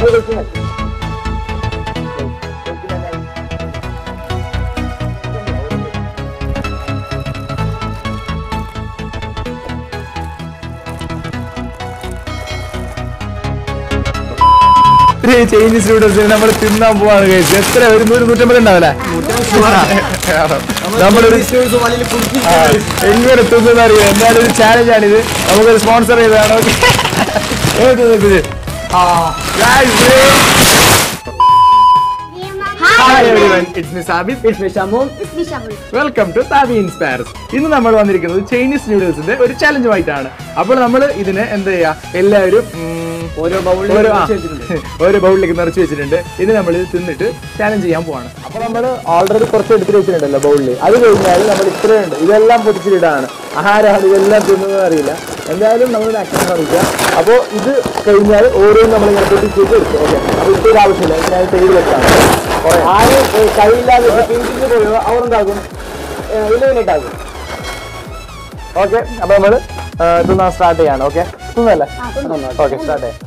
Chinese noodles നമ്മൾ തിന്നാൻ പോവാണ് കഴിച്ചു എത്ര ഒരു നൂറ് നൂറ്റമ്പത് ഉണ്ടാവില്ലേ നമ്മളൊരു ആ, എങ്ങനെ തിന്നുന്ന അറിയാം എന്തായാലും ഒരു ചാലഞ്ച് ആണിത് നമുക്കൊരു സ്പോൺസർ ചെയ്തതാണ് okay hi everyone it's me Sabith it's me Shamoon welcome to Thabi inspires ഇന്ന് നമ്മൾ വന്നിരിക്കുന്നത് ചൈനീസ് നൂഡിൽസിന്റെ ഒരു ചലഞ്ചുമായിട്ടാണ് അപ്പോൾ നമ്മൾ ഇതിന് എന്താ ചെയ്യാ എല്ലാവരും ഉം, ഓരോ ബൗളിൽ ഓരോ ആ, നിറച്ച് വെച്ചിട്ടുണ്ട്. ഓരോ ബൗളിലേക്ക് നിറച്ച് വെച്ചിട്ടുണ്ട് ഇത് നമ്മൾ ഇത് തിന്നിട്ട് ചാലഞ്ച് ചെയ്യാൻ പോവാണ് അപ്പൊ നമ്മൾ ഓൾറെഡി കുറച്ച് എടുത്തിട്ട് വെച്ചിട്ടുണ്ടല്ലോ ബൗളിൽ അത് കഴിഞ്ഞാൽ നമ്മൾ ഇത്രയുണ്ട് ഇതെല്ലാം പൊട്ടിച്ചിട്ടാണ് ആഹാരമാണ് ഇതെല്ലാം തിന്നുന്നത് അറിയില്ല എന്തായാലും നമ്മൾ മാക്സിമം ശ്രമിക്കുക അപ്പോൾ ഇത് കഴിഞ്ഞാൽ ഓരോന്നും നമ്മൾ ഇങ്ങനെ പൊട്ടിച്ചിട്ട് എടുക്കും ഓക്കെ അപ്പോൾ ഇത്ര ഒരു ആവശ്യമില്ല ഞാൻ ചെയ്ത് വെച്ചാണ് ആര് കയ്യില്ലാതെ പിഞ്ചിന് പോയോ അവർ എന്താകും ഇലവിനിട്ടാകും ഓക്കെ അപ്പൊ നമ്മള് തിന്നാൻ സ്റ്റാർട്ട് ചെയ്യാണ് ഓക്കെ തിന്നല്ലേ ഓക്കെ സ്റ്റാർട്ട് ചെയ്യാം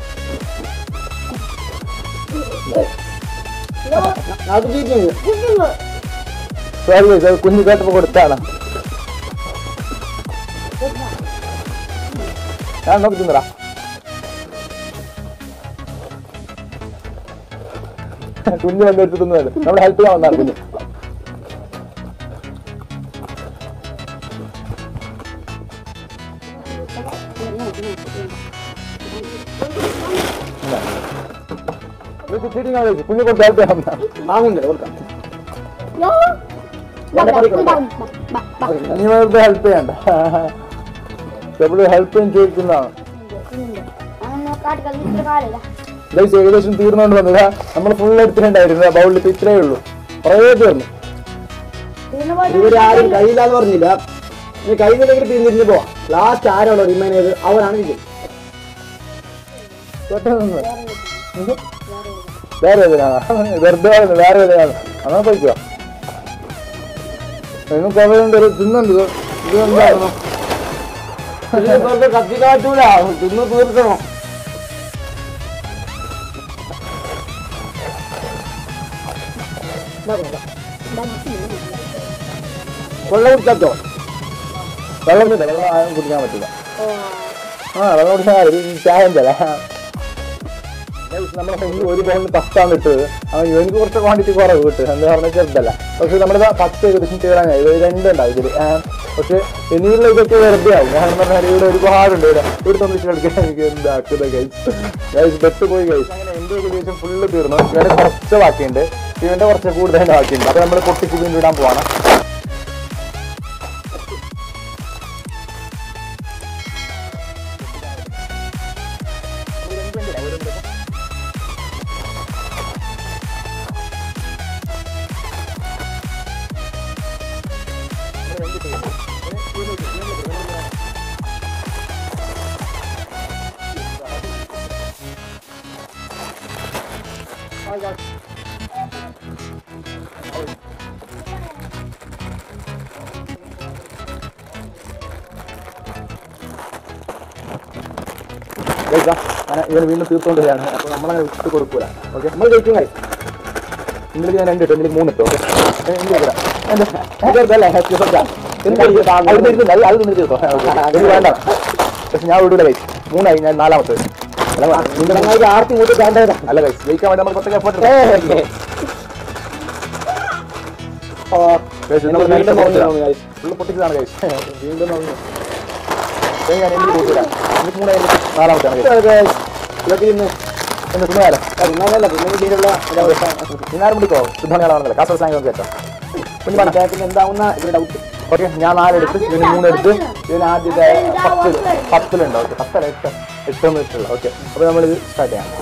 അത് ജയിക്കുന്നു സോറി guys, അത് കുഞ്ഞു കേട്ടപ്പോ കൊടുത്താണ് ഞാൻ നോക്കി തിന്നടാ കുഞ്ഞു വന്നെടുത്ത് തിന്നതല്ലേ നമ്മുടെ ഹെൽപ്പ് ചെയ്യാൻ വന്നാണ് കുഞ്ഞു ഇത് cheating ആണ് guys. കുഞ്ഞു കുറച്ച് ഹെൽപ്പ് ചെയ്യാൻ വന്നതാണ് വാങ്ങുന്നില്ല കൊടുക്കാം നീ വെറുതെ ഹെൽപ്പ് ചെയ്യണ്ട എപ്പോഴും ഹെൽപ്പ് ചെയ്യാൻ ചോദിക്കുന്നതാണ് ഗൈസ് ഏകദേശം തീർന്നുകൊണ്ട് വന്നതാ നമ്മൾ ഫുൾ എടുത്തിട്ടുണ്ടായിരുന്നു ബൗളിൽ ഇപ്പൊ ഇത്രയേ ഉള്ളൂ കുറേ തീർന്നു ഇവര് ആരും കയ്യില്ലാന്ന് പറഞ്ഞില്ല ഇനി കയ്യിലേക്ക് തിരിഞ്ഞിരിഞ്ഞ് പോവാം ലാസ്റ്റ് ആരാണോ റിമൈൻ ചെയ്ത് അവരാണ് വിജയം പെട്ടെന്ന് ഇത് വേറെ ഏതിനാണ് വെറുതെ പറയുന്നത് വേറെ ഏതിനാണ് അങ്ങനെ പോയിക്കോ നിങ്ങൾ കുറേ ഒരു തിന്നുണ്ട് ഇത് ഇത് എന്തായിരുന്നു കത്തി കാറ്റൂല തിന്ന് തീർക്കണം വെള്ളം കുടിക്കാത്തോ വെള്ളം കുടിക്കാം വെള്ളം ആരും കുടിക്കാൻ പറ്റില്ല ആ വെള്ളം കുടിക്കാൻ ഒരു ചായ എന്തല്ല നമ്മുടെ ഫ്രണ്ട് ഒരു ബോളിന് പത്താണ് ഇട്ടത് അവൻ എനിക്ക് കുറച്ച് ക്വാണ്ടിറ്റി കുറവ് കിട്ടും എന്താ പറഞ്ഞാൽ ചെറുതല്ല പക്ഷെ നമ്മുടെ പത്ത് ഏകദേശം തീരാനായി ഇത് രണ്ടുണ്ടാവും ഇതിൽ പക്ഷെ ഇനിയുള്ള ഇതൊക്കെ വെറുതെ ആവും കാരണം പറഞ്ഞാൽ ഇവിടെ ഒരുപാടുണ്ട് ഇവിടെ ഇവിടെ തന്നിട്ട് കളിക്കാൻ എനിക്ക് എന്താക്കുന്നത് ഗൈസ് ഗൈസ് ബെറ്റ് പോയി ഗൈസ് അങ്ങനെ എൻ്റെ ഏകദേശം ഫുള്ള് തീർന്നു ഇവന്റെ കുറച്ച് ബാക്കിയുണ്ട് ഇവന്റെ കുറച്ച് കൂടുതൽ ബാക്കിയുണ്ട് അപ്പൊ നമ്മൾ പൊട്ടിച്ച് വീണ്ടും ഇടാൻ പോവാണ് കഴിക്കാം അങ്ങനെ ഇവന് വീണ്ടും തീർത്തുകൊണ്ട് വരികയാണ് അപ്പോൾ നമ്മളങ്ങനെ വിട്ട് കൊടുക്കൂല ഓക്കെ നമ്മൾ കഴിക്കും കഴി ഇന്നലെ ഞാൻ രണ്ട് ഇട്ടു ഇന്നലെ മൂന്ന് ഇട്ടു ഓക്കെ അത് തിന്നിട്ട് തീർത്തോ എനിക്ക് വേണ്ട പക്ഷെ ഞാൻ വിടൂല കഴിച്ചു മൂന്നായി ഞാൻ നാലാമത്തെ അല്ല നിങ്ങൾക്ക് ആർക്കും ഇങ്ങോട്ട് വേണ്ടതാ അല്ല കഴിച്ചു ജയിക്കാൻ വേണ്ടി നമ്മൾ കുറച്ച് എഫേർട്ട് വീണ്ടും പറഞ്ഞു ഫുള്ള് പൊട്ടിച്ചതാണ് കഴിച്ചു വീണ്ടും നോക്കി ഞാൻ എനിക്ക് കൂട്ടില്ല എനിക്ക് മൂന്നായി നാലാമത്തെയാണ് കഴിച്ചത് ഇതൊക്കെ ഇന്ന് എന്ന് തിന്നാലോ തിന്നാനല്ല പിന്നെ ഇതിലുള്ള ഒരവസ്ഥ ഇന്നാരും പിടിക്കോ സിദ്ധാണിയാണെന്നല്ല കാസർഗോഡ് സാധനം കേട്ടോ കുഞ്ഞു പിന്നെ എന്താവുന്ന ഇവരുടെ ഡൗട്ട് ഓക്കെ ഞാൻ നാലെടുത്ത് ഇതിന് മൂന്നെടുത്ത് ഇതിന് ആദ്യത്തെ പത്തിൽ പത്തിലുണ്ട് ഓക്കെ പത്തല്ല എട്ട് എട്ടൊന്നും ഇട്ടുള്ള ഓക്കെ അപ്പോൾ നമ്മളിത് സ്റ്റാർട്ട് ചെയ്യാം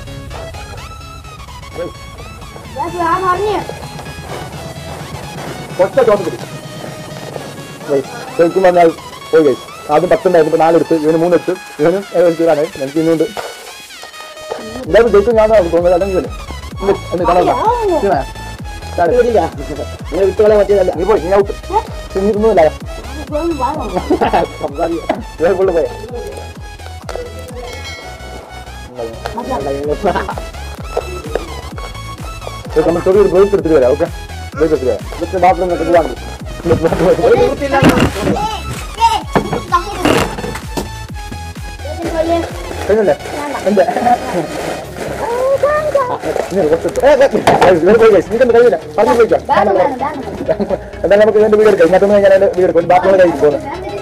ഒറ്റ ചോദ്യം പിടി ശരിക്കും പറഞ്ഞാൽ പോയി കഴിച്ചു ആദ്യം പത്തുണ്ടായിരുന്നു ഇപ്പോൾ നാലെടുത്ത് ഇവന് മൂന്നെടുത്ത് ഇവനും ഏതാണ് എനിക്ക് ഇന്നുണ്ട് എന്തായാലും ജയിക്കും ഞാൻ തോന്നുന്നത് അല്ലെങ്കിൽ എന്ന് കാണാം ഇല്ല നിങ്ങൾ വിട്ടുകളെ പറ്റിയതല്ല നീ പോയി നീ ഔട്ട് തിന്നിരുന്നില്ല ഇവർ ഫുള്ള് പോയി നമ്മൾ ചെറിയ ഒരു ബ്രേക്ക് എടുത്തിട്ട് വരാം ഓക്കെ ബ്രേക്ക് എടുത്തിട്ട് വരാം ഇവിടുത്തെ ബാത്റൂം ഒക്കെ പോകാൻ കഴിഞ്ഞല്ലേ എന്താ ഇങ്ങനെ കുറച്ച് ഏ, ഏ, ഏ, ഇവിടെ പോയി guys. നിങ്ങൾക്കൊന്നും കഴിയില്ല പറഞ്ഞു പോയിക്കാം എന്തായാലും നമുക്ക് ഇതിന്റെ വീട് എടുക്കാം ഇങ്ങനത്തെ ഞാൻ അതിന്റെ വീട് എടുക്കും ബാത്റൂമിൽ കഴിക്കും പോകുന്നു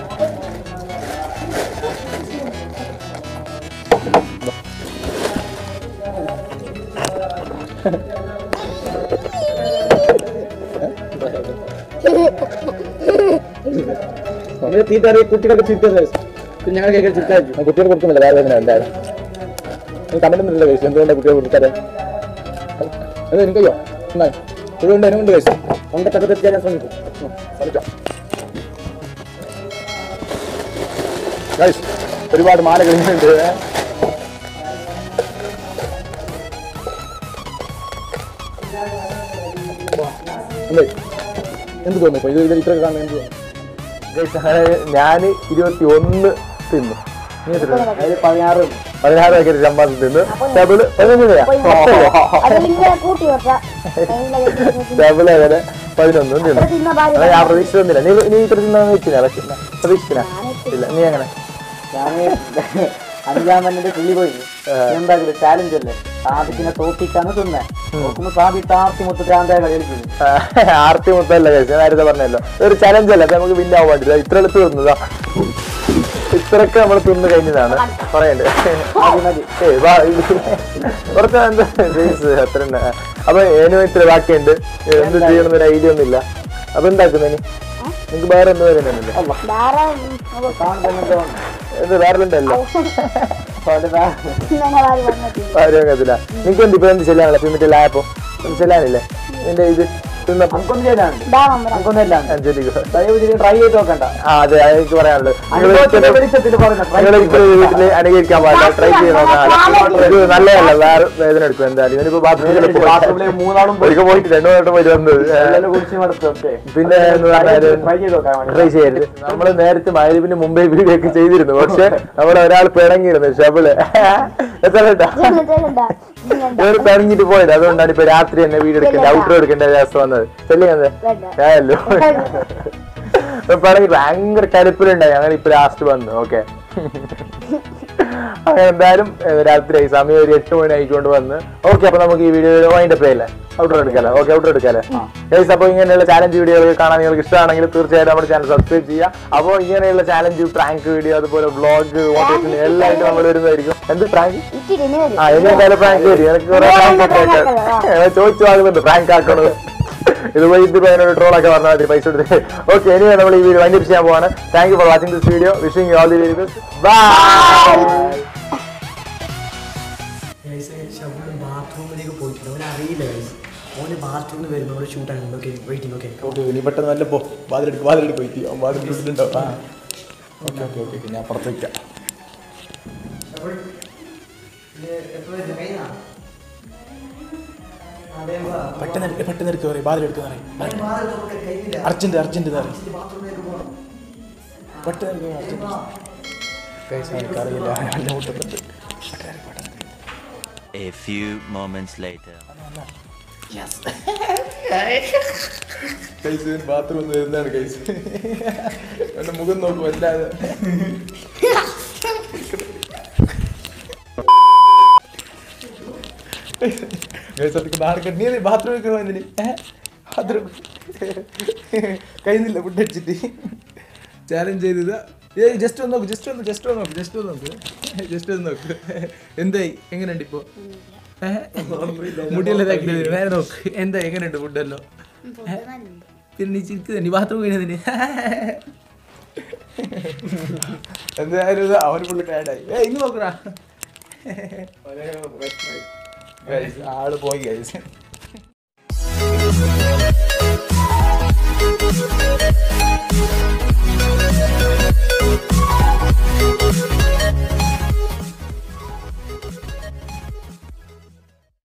ഇങ്ങനെ തീറ്റ അറിയ കുട്ടികൾക്ക് ചിരിത്തത് പിന്നെ ഞങ്ങൾ കേൾക്കാൻ ചിരിത്തായിരിക്കും കുട്ടികൾ കൊടുക്കുന്നില്ല വേറെ വേദന എന്തായാലും കമന്റൊന്നുമില്ല കഴിച്ചു എന്തുകൊണ്ടാണ് കുട്ടികൾ കൊടുക്കാതെ അത് എനിക്കയ്യോ എന്നാ ഇതുകൊണ്ട് എന്നെ കൊണ്ട് കഴിച്ചു കൊണ്ടത്തൊക്കെ തെറ്റാൻ ഞാൻ ശ്രമിക്കും ശ്രമിക്കാം ഗൈസ് ഒരുപാട് മാല കഴിഞ്ഞിട്ടുണ്ട് അല്ലേ എന്ത് തോന്നുന്നു ഇപ്പൊ ഇത് ഇത് ഇത്ര കാണുന്നത് എന്ത് തോന്നുന്നു ഞാൻ ഇരുപത്തി ഒന്ന് തിന്നു നീ എത്ര തിന്നു? അതിൽ പതിനാറ് പതിനാറ് പാക്കറ്റ് ചമ്പാത്ത് തിന്നു ഡബിള് പതിനൊന്ന് കൂട്ടി വെക്കാം ഡബിൾ അങ്ങനെ പതിനൊന്നും തിന്നു തിന്ന ഭാര്യ അല്ല, ഞാൻ പ്രതീക്ഷിച്ചൊന്നുമില്ല നീ നീ ഇത്ര തിന്നാന്ന് വെച്ചില്ല പക്ഷെ പ്രതീക്ഷിച്ചില്ല ഇല്ല നീ അങ്ങനെ ഞാൻ അഞ്ചാമന്റെ പുള്ളി പോയി എന്താ ചാലഞ്ച് അല്ലേ സാദിക്കിനെ തോപ്പിക്കാണ് തിന്നെ നോക്കുമ്പോ സാദി താർത്തി മൊത്തത്തിൽ ആന്തായ കളിക്കുന്നത് ആർത്തി മൊത്തമല്ല കഴിച്ചു ഞാൻ നേരത്തെ പറഞ്ഞല്ലോ ഒരു ചലഞ്ച് അല്ല അപ്പൊ നമുക്ക് വിൻ ആവാൻ വേണ്ടില്ല ഇത്ര എടുത്ത് തിന്നതാ ഇത്രയൊക്കെ നമ്മൾ തിന്ന് കഴിഞ്ഞതാണ് പറയണ്ടേ മതി മതി ഏയ് വാ, ഇത് കുറച്ച് എന്താ ജെയിംസ് അത്ര തന്നെ അപ്പൊ ഏനും ഇത്ര ബാക്കിയുണ്ട് എന്ത് ചെയ്യണം ഒരു ഐഡിയ ഒന്നുമില്ല അപ്പൊ എന്താക്കുന്ന ഇനി നിങ്ങക്ക് വേറെ എന്ത് വരുന്നില്ല ധാരാ കാണുന്നുണ്ടോ എന്ത് വേറെ ഉണ്ടല്ലോ ഇന്നലെ ഭാര്യ വന്നിട്ടുണ്ട് ആരോഗ്യത്തില്ല നിനക്ക് എന്ത് ഇപ്പൊ എന്ത് ചെല്ലാനല്ല തിന്നിട്ട് ലായപ്പോ ചെല്ലാനില്ലേ നിന്റെ ഇത് തിന്നപ്പോ നമുക്കൊന്നും ചെയ്യാനുണ്ട് ഇതാ നമ്പർ നമുക്കൊന്നും ഇല്ലാണ്ട് അഞ്ചലിക്കോ ദയവ് ചെയ്ത് ട്രൈ ചെയ്ത് നോക്കണ്ട ആ അതെ അത് എനിക്ക് പറയാനുള്ളത് നിങ്ങൾ അനുഭവത്തിന്റെ ഒരിക്കലും- വെളിച്ചത്തിൽ പറയുന്ന try നിങ്ങൾ ചെയ്ത് ഒരിക്കലും വീട്ടില് അനുകരിക്കാൻ പാടില്ല ട്രൈ ചെയ്ത് നോക്കാം ഇത് നല്ലതല്ല വേറെ വേദന എടുക്കും എന്തായാലും ഇവനിപ്പോ ബാത്റൂമിൽ ബാത്റൂമിലെ മൂന്നാളും ഒരിക്കൽ പോയിട്ട് രണ്ടു വട്ടം പോയിട്ട് വന്നത് എല്ലാം കുടിച്ച് മടുത്തു ഓക്കെ പിന്നെ എന്ന് പറഞ്ഞാല് ട്രൈ ചെയ്ത് നോക്കാൻ വേണ്ടി ട്രൈ ചെയ്യരുത് നമ്മള് നേരത്തെ മൈലിന് മുമ്പേ വീഡിയോ ഒക്കെ ചെയ്തിരുന്നു പക്ഷെ നമ്മുടെ ഒരാൾ പിണങ്ങിയിരുന്നു ഷബിള് എത്ര കേട്ടാ ഇവര് പിണങ്ങിട്ട് പോയത് അതുകൊണ്ടാണ് ഇപ്പൊ രാത്രി തന്നെ വീഡിയോ എടുക്കേണ്ട ഔട്ടർ എടുക്കേണ്ട അവസ്ഥ വന്നത് ചെല്ലിയത് ഞാനല്ലോ പിണങ്ങി ഭയങ്കര കരുപ്പിലുണ്ടായി അങ്ങനെ ഇപ്പൊ ലാസ്റ്റ് വന്നു ഓക്കെ അങ്ങനെ എന്തായാലും ഏഹ്, രാത്രി സമയം ഒരു എട്ട് മണി ആയിക്കൊണ്ട് വന്ന് ഓക്കെ അപ്പൊ നമുക്ക് ഈ വീഡിയോ അതിന്റെ പേരല്ലേ ഔട്ടർ എടുക്കാലോ ഓക്കെ ഔട്ടർ എടുക്കാലേ ഗൈസ് അപ്പോൾ ഇങ്ങനെയുള്ള ചാലഞ്ച് വീഡിയോകൾ കാണാൻ നിങ്ങൾക്ക് ഇഷ്ടമാണെങ്കിൽ തീർച്ചയായിട്ടും നമ്മുടെ ചാനൽ സബ്സ്ക്രൈബ് ചെയ്യുക അപ്പോൾ ഇങ്ങനെയുള്ള ചാലഞ്ച് പ്രാങ്ക് വീഡിയോ അതുപോലെ വ്ളോഗ് മോട്ടിവേഷൻ എല്ലായിട്ടും നമ്മൾ വരുന്നതായിരിക്കും എന്ത് പ്രാങ്ക് ആ ഇനി എന്തായാലും പ്രാങ്ക് വരും എനിക്ക് കുറെ പ്രാങ്ക് ഒക്കെ ആയിട്ട് ചോദിച്ചു വാങ്ങുന്നുണ്ട് പ്രാങ്ക് ആക്കണത് ഇത് വൈദ്യുതി പതിനൊരു ട്രോളൊക്കെ പറഞ്ഞാൽ മതി പൈസ കൊടുത്ത് ഓക്കെ ഇനി നമ്മൾ ഈ വീഡിയോ വൈൻഡപ്പ് ചെയ്യാൻ പോവാണ് thank you for watching this video wishing you all the very best bye ബാത്റൂമിലേക്ക് പോയിട്ടുണ്ട് അവൻ അറിയില്ല guys. ഓന് ബാത്റൂമിൽ വരുമ്പോൾ നമ്മൾ ഷൂട്ടാണ് ഓക്കെ വെയിറ്റിംഗ് ഓക്കെ ഓക്കെ ഇനി പെട്ടെന്ന് നല്ല പോ വാതിലെടുക്ക് വാതിലെടുക്ക് പോയിട്ട് വാതിലുണ്ടോ ആ ഓക്കെ ഓക്കെ ഓക്കെ ഞാൻ പുറത്ത് വയ്ക്കാം പെട്ടെന്ന് എടുക്ക്, പെട്ടെന്ന് എടുക്കുക പറയും വാതിലെടുക്കുന്ന പറയും അർജന്റ് അർജന്റ് എന്ന് പറയും പെട്ടെന്ന് എടുക്കുക അർജന്റ് Guys, എനിക്കറിയില്ല നല്ല മുട്ടുന്നുണ്ട് A few moments later. Guys bathroom വരുന്നതാണ് കൈസ് എന്റെ മുഖം നോക്കും അല്ലാതെ ഗൈസ് അതൊക്കെ നാടകം നീ ബാത്റൂമിൽ നിൽക്കണോ എന്തിന് ബാത്റൂം കഴിയുന്നില്ല ഫുഡ് അടിച്ചിട്ട് ചാലഞ്ച് ചെയ്തത് ഏ ജസ്റ്റ് ഒന്ന് നോക്ക് ജസ്റ്റ് ഒന്ന് ജസ്റ്റ് ഒന്ന് നോക്ക് ജസ്റ്റ് ഒന്ന് നോക്ക് ജസ്റ്റ് ഒന്ന് നോക്ക് എന്തായി എങ്ങനെയുണ്ട് ഇപ്പോ മുടിയെല്ലാം ഇതാക്കി നേരെ നോക്ക് എന്താ എങ്ങനെയുണ്ട് ഫുഡല്ലോ പിന്നെ നീ ചിരിക്കുന്നത് നീ ബാത്റൂം കഴിഞ്ഞതിന് എന്തായാലും ഇത് അവന് ഫുള്ള് ടയർഡായി ഏ ഇന്ന് നോക്കടാ ആള് പോയി കഴിച്ച്